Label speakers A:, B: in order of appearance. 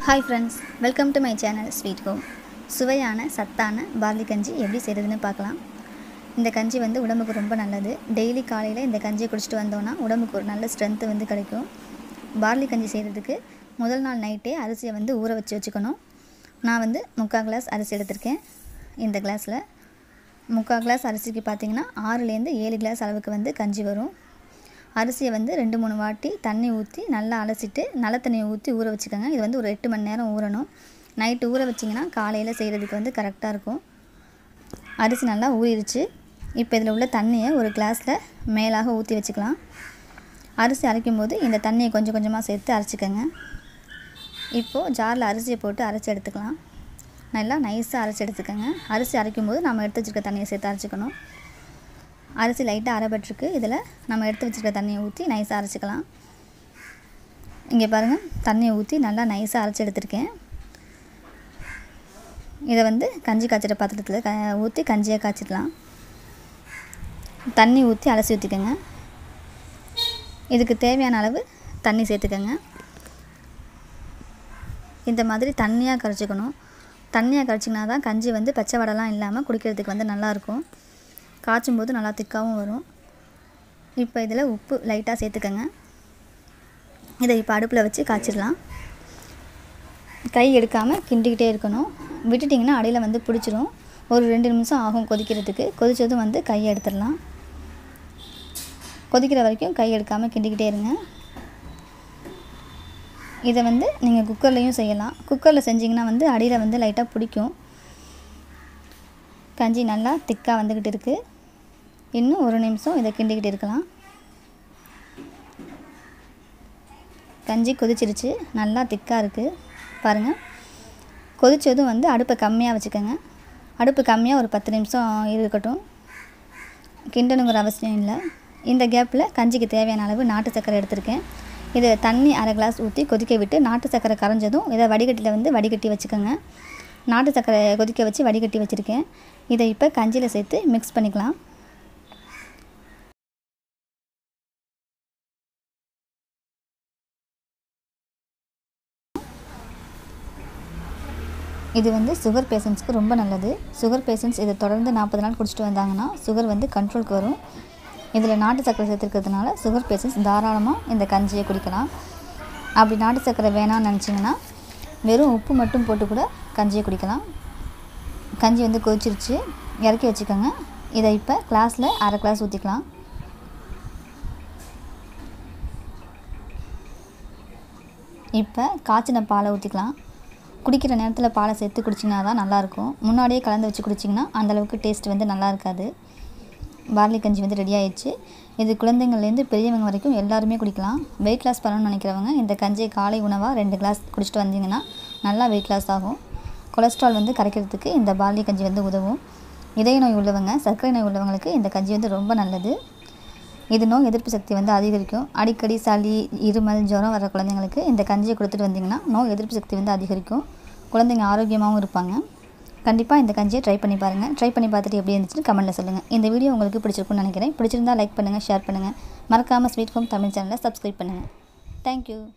A: hi friends welcome to my channel sweet home சுவையான சத்தான barley கஞ்சி எப்படி செய்கிறதுன்னு பார்க்கலாம் இந்த கஞ்சி வந்து உடம்புக்கு ரொம்ப நல்லது டெய்லி காலையில் இந்த கஞ்சியை குடிச்சிட்டு வந்தோன்னா உடம்புக்கு ஒரு நல்ல ஸ்ட்ரென்த்து வந்து கிடைக்கும் பார்லி கஞ்சி செய்கிறதுக்கு முதல் நாள் நைட்டே அரிசியை வந்து ஊற வச்சு வச்சுக்கணும் நான் வந்து முக்கால் கிளாஸ் அரிசி எடுத்திருக்கேன் இந்த கிளாஸில் முக்கால் கிளாஸ் அரிசிக்கு பார்த்தீங்கன்னா ஆறுலேருந்து ஏழு கிளாஸ் அளவுக்கு வந்து கஞ்சி வரும் அரிசியை வந்து ரெண்டு மூணு வாட்டி தண்ணி ஊற்றி நல்லா அலசிட்டு நல்ல தண்ணியை ஊற்றி ஊற வச்சுக்கோங்க இது வந்து ஒரு எட்டு மணி நேரம் ஊறணும் நைட்டு ஊற வச்சிங்கன்னா காலையில் செய்கிறதுக்கு வந்து கரெக்டாக இருக்கும் அரிசி நல்லா ஊறிடுச்சு இப்போ இதில் உள்ள தண்ணியை ஒரு கிளாஸில் மேலாக ஊற்றி வச்சுக்கலாம் அரிசி அரைக்கும் போது இந்த தண்ணியை கொஞ்சம் கொஞ்சமாக சேர்த்து அரைச்சிக்கோங்க இப்போது ஜாரில் அரிசியை போட்டு அரைச்சி எடுத்துக்கலாம் நல்லா நைஸாக அரைச்சி எடுத்துக்கோங்க அரிசி அரைக்கும் போது நம்ம எடுத்து வச்சுருக்க தண்ணியை சேர்த்து அரைச்சிக்கணும் அரிசி லைட்டாக அரைப்பட்டிருக்கு இதில் நம்ம எடுத்து வச்சுருக்க தண்ணியை ஊற்றி நைஸாக அரைச்சிக்கலாம் இங்கே பாருங்கள் தண்ணியை ஊற்றி நல்லா நைஸாக அரைச்சி எடுத்திருக்கேன் இதை வந்து கஞ்சி காய்ச்சிற பாத்திரத்தில் க ஊற்றி கஞ்சியாக காய்ச்சிடலாம் தண்ணி ஊற்றி அலசி ஊற்றிக்கோங்க இதுக்கு தேவையான அளவு தண்ணி சேர்த்துக்கோங்க இந்த மாதிரி தண்ணியாக கரைச்சிக்கணும் தண்ணியாக கரைச்சிங்கன்னா தான் கஞ்சி வந்து பச்சை வடைலாம் இல்லாமல் குடிக்கிறதுக்கு வந்து நல்லாயிருக்கும் காய்ச்சும் போது நல்லா திக்காகவும் வரும் இப்போ இதில் உப்பு லைட்டாக சேர்த்துக்கோங்க இதை இப்போ அடுப்பில் வச்சு காய்ச்சிடலாம் கை எடுக்காமல் கிண்டிக்கிட்டே இருக்கணும் விட்டுட்டிங்கன்னா அடியில் வந்து பிடிச்சிரும் ஒரு ரெண்டு நிமிஷம் ஆகும் கொதிக்கிறதுக்கு கொதித்ததும் வந்து கையை எடுத்துடலாம் கொதிக்கிற வரைக்கும் கை எடுக்காமல் கிண்டிக்கிட்டே இருங்க இதை வந்து நீங்கள் குக்கர்லேயும் செய்யலாம் குக்கரில் செஞ்சிங்கன்னா வந்து அடியில் வந்து லைட்டாக பிடிக்கும் கஞ்சி நல்லா திக்காக வந்துக்கிட்டு இருக்குது இன்னும் ஒரு நிமிஷம் இதை கிண்டிக்கிட்டு இருக்கலாம் கஞ்சி கொதிச்சிருச்சு நல்லா திக்காக இருக்குது பாருங்கள் கொதித்ததும் வந்து அடுப்பை கம்மியாக வச்சுக்கோங்க அடுப்பு கம்மியாக ஒரு பத்து நிமிஷம் இருக்கட்டும் கிண்டணுங்கிற அவசியம் இல்லை இந்த கேப்பில் கஞ்சிக்கு தேவையான அளவு நாட்டு சர்க்கரை எடுத்திருக்கேன் இதை தண்ணி அரை கிளாஸ் ஊற்றி கொதிக்க விட்டு நாட்டு சர்க்கரை கரைஞ்சதும் இதை வடிகட்டியில் வந்து வடிகட்டி வச்சுக்கோங்க நாட்டு சர்க்கரை கொதிக்க வச்சு வடிகட்டி வச்சுருக்கேன் இதை இப்போ கஞ்சியில் சேர்த்து மிக்ஸ் பண்ணிக்கலாம் இது வந்து சுகர் பேஷண்ட்ஸ்க்கு ரொம்ப நல்லது சுகர் பேஷண்ட்ஸ் இதை தொடர்ந்து நாற்பது நாள் குடிச்சிட்டு வந்தாங்கன்னா சுகர் வந்து கண்ட்ரோலுக்கு வரும் இதில் நாட்டு சர்க்கரை சேர்த்துருக்கிறதுனால சுகர் பேஷண்ட்ஸ் தாராளமாக இந்த கஞ்சியை குடிக்கலாம் அப்படி நாட்டு சர்க்கரை வேணாம்னு நினச்சிங்கன்னா வெறும் உப்பு மட்டும் போட்டு கூட கஞ்சியை குடிக்கலாம் கஞ்சி வந்து கொதிச்சிருச்சு இறக்கி வச்சுக்கோங்க இதை இப்போ கிளாஸில் அரை கிளாஸ் ஊற்றிக்கலாம் இப்போ காய்ச்சின பாலை ஊற்றிக்கலாம் குடிக்கிற நேரத்தில் பாலை சேர்த்து குடிச்சிங்கன்னா தான் நல்லாயிருக்கும் முன்னாடியே கலந்து வச்சு குடிச்சிங்கன்னா அந்தளவுக்கு டேஸ்ட் வந்து நல்லா இருக்காது பார்லி கஞ்சி வந்து ரெடி ஆயிடுச்சு இது குழந்தைங்கள்லேருந்து பெரியவங்க வரைக்கும் எல்லாருமே குடிக்கலாம் வெயிட் லாஸ் பண்ணணும்னு நினைக்கிறவங்க இந்த கஞ்சியை காலை உணவாக ரெண்டு கிளாஸ் குடிச்சிட்டு வந்தீங்கன்னா நல்லா வெயிட் லாஸ் ஆகும் கொலஸ்ட்ரால் வந்து கரைக்கிறதுக்கு இந்த பார்லி கஞ்சி வந்து உதவும் இதய நோய் உள்ளவங்க சர்க்கரை நோய் உள்ளவங்களுக்கு இந்த கஞ்சி வந்து ரொம்ப நல்லது இது நோய் எதிர்ப்பு சக்தி வந்து அதிகரிக்கும் அடிக்கடி சளி இருமல் ஜுரம் வர குழந்தைங்களுக்கு இந்த கஞ்சியை கொடுத்துட்டு வந்தீங்கன்னா நோய் எதிர்ப்பு சக்தி வந்து அதிகரிக்கும் குழந்தைங்க ஆரோக்கியமாகவும் இருப்பாங்க கண்டிப்பாக இந்த கஞ்சியை ட்ரை பண்ணி பாருங்கள் ட்ரை பண்ணி பார்த்துட்டு எப்படி இருந்துச்சுன்னு கமெண்ட்டில் சொல்லுங்கள் இந்த வீடியோ உங்களுக்கு பிடிச்சிருக்குன்னு நினைக்கிறேன் பிடிச்சிருந்தா லைக் பண்ணுங்கள் ஷேர் பண்ணுங்கள் மறக்காமல் ஸ்வீட் ஹோம் தமிழ் சேனலை சப்ஸ்கிரைப் பண்ணுங்கள் தேங்க்யூ